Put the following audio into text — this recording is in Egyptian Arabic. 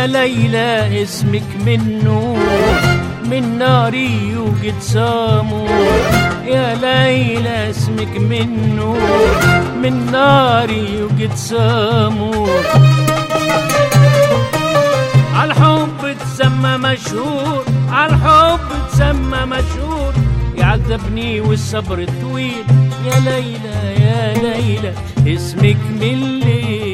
يا ليلى اسمك من نور من نار يوجد سامور يا ليلى اسمك من نور من نار يوجد سامور عالحب تسمى مشهور عالحب تسمى مشهور يعذبني والصبر طويل يا ليلى يا ليلى اسمك من ليل